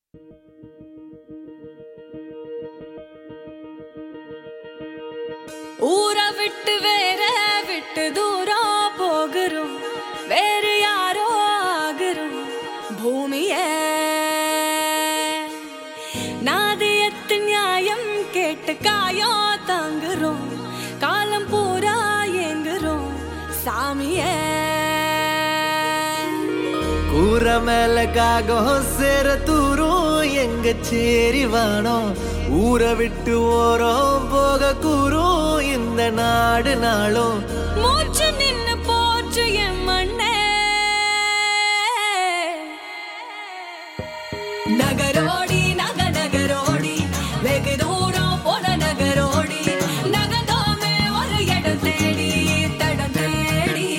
ஊரை விட்டு வேற விட்டு தூரம் போகிறோம் வேறு யாரோ ஆகிறோம் பூமிய நாதியத்து நியாயம் கேட்டு காயம் தாங்குறோம் காலம் பூரா ஏங்குறோம் சாமிய கூற மேல காகம் சேர தூரும் எங்க சேரி வானம் ஊரை விட்டு ஓரம் போக கூறும் இந்த நாடு நாளும் மூச்சு நின்னு போச்சு என் மண்ணே நகரோடி நக நகரோடி வெகு தூரம் போன நகரோடி நகர்ந்தோமே ஒரு இடம் தேடி தடம் தேடி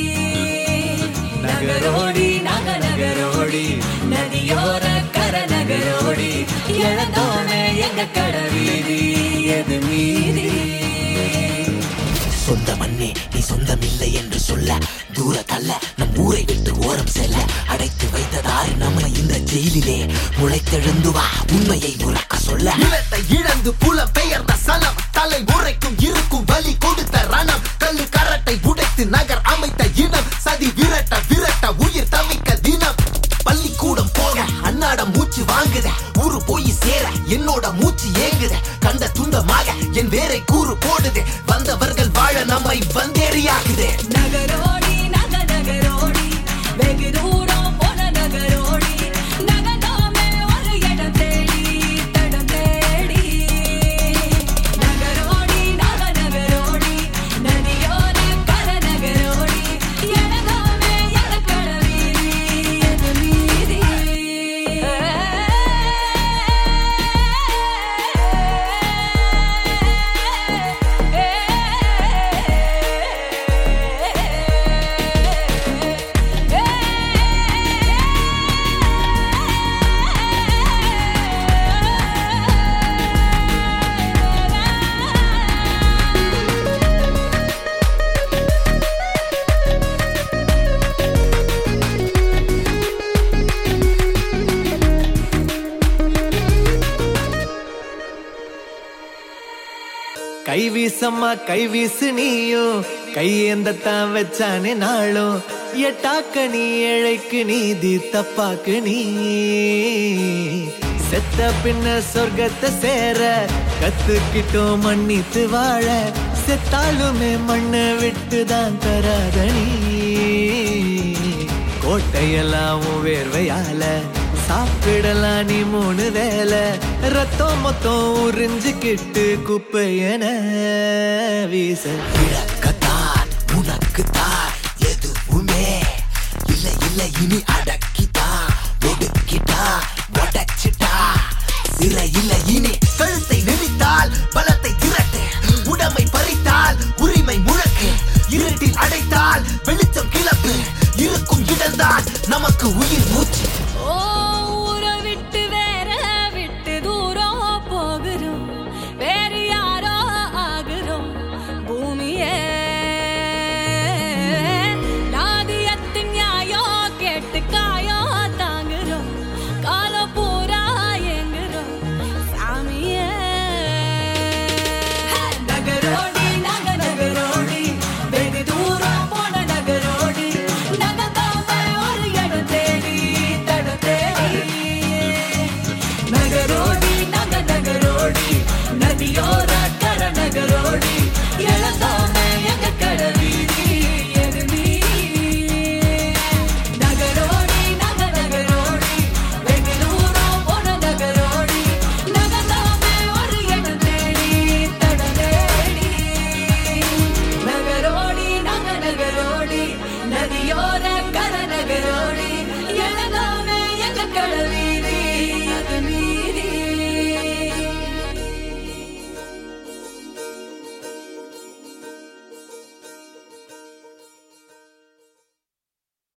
நகரோடி நக நகரோடி நதியோர கர நகரோடி இழந்தோமே எங்க கடவீதி எது மீதி சொந்த மண்ணே நீ சொந்தமில்லை என்று சொல்ல தூர தள்ள நம் ஊரை விட்டு ஓரம் செல்ல அடைத்து வைத்ததாறு நம்மை இந்த ஜெயிலிலே முளைத்தெழுந்து வா உண்மையை உறக்க சொல்ல நிலத்தை இழந்து புல பெயர்ந்த சனம் தலை உரைக்கும் இருக்கும் வலி கொடுத்த ரணம் கல்லு கரட்டை உடைத்து நகர் அமைத்த இனம் சதி விரட்ட விரட்ட உயிர் தவிக்க தினம் பள்ளிக்கூடம் போக அன்னாடம் மூச்சு வாங்குத ஊரு போய் சேர என்னோட மூச்சு ஏங்குத கண்ட துண்டமாக என் வேரை கூறு போடுது வந்தவர்கள் வாழ நம்மை வந்தேறியாகுது நகரோடி நக நகரோடி வெகு தூரம் போன நகரோடி நகர்ந்தோமே ஒரு இடம் தேடி தடம் தேடி நகரோடி நக நகரோடி நதியோர கர நகரோடி எனதோமே எனக்கட வீதி எது மீதி கை வீசம்மா கை வீசு நீயும் கையேந்தத்தான் வச்சானே நாளும் எட்டாக்க நீ ஏழைக்கு நீதி தப்பாக்கு நீ செத்த பின்ன சொர்க்கத்தை சேர கத்துக்கிட்டோம் மன்னித்து வாழ செத்தாலுமே மண்ணை விட்டு தான் தராத நீ கோட்டையெல்லாம் உன் வேர்வையால சாப்பிடலாம் நீ மூணு வேலை ரத்தம் மொத்தம் உறிஞ்சுக்கிட்டு குப்பையன வீச இழக்கத்தான் உனக்குத்தான் எதுவுமே இல்லை இல்லை இனி அடக்கிட்டா ஒடுக்கிட்டா உடச்சிட்டா சிறை இல்லை இனி கழுத்தை நெறித்தால் பலத்தை திரட்டு உடமை பறித்தால் உரிமை முழக்கு இருட்டில் அடைத்தால் வெளிச்சம் கிளப்பு இருக்கும் இடம்தான் நமக்கு உயிர் மூச்சு ஓ ஊரை விட்டு வேற விட்டு தூரம் போகிறோம் வேறு யாரோ ஆகிறோம் பூமியே நாதியத்தின் நியாயம் கேட்டு காயம் தாங்குறோம் காலம் பூரா ஏங்குறோம் சாமியே நகரோடி நக நகரோடி வெகு தூரம் போன நகரோடி நகர்ந்தாம ஒரு இடம் தேடி தடம் தேடி நகரோடி நக நகரோடி நதியோர கர நகரோடி இழந்தாம